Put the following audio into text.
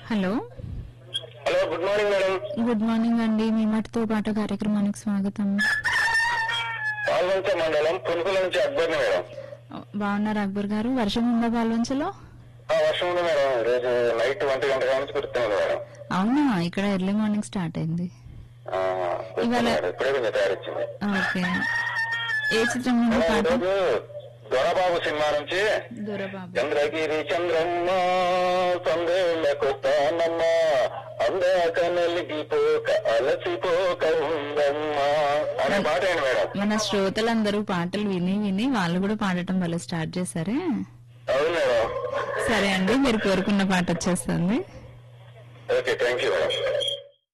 hello hello good morning madam good morning అండి మీ మటితో పాటు కార్యక్రమానికి స్వాగతం పాల్వంచ మండలం పునుకుల నుంచి అక్బర్ని మేడం బాగున్నారు అక్బర్ గారు వర్షం ఉందా పాల్వంచలో ఆ వర్షం ఉంది మేడం రోజు నైట్ ఒంటి గంట నుంచి కుడుతుంది మేడం అవునా ఇక్కడ ఎర్లీ మార్నింగ్ స్టార్ట్ అయింది ఆ, ఇవాళ- మేడం, ఇప్పుడే కొంచెం తయారొచ్చింది ఓకే ఏ చిత్రం నుండి మేడం, పాట ఈరోజు దొరబాబు సినిమా నుంచి దొరబాబు చంద్రగిరి చంద్రమ్మ సందేళ్లకు తానమ్మ అందాక నలిగిపోక అలసిపోక ఉందమ్మ అనే పాట ఏంటి మేడం మన శ్రోతలందరూ పాటలు విని విని వాళ్ళు కూడా పాడటం వల్ల స్టార్ట్ చేశారే అవును మేడం సరే అండి మీరు కోరుకున్న పాట వచ్చేస్తుంది ఓకే థ్యాంక్ యూ మేడం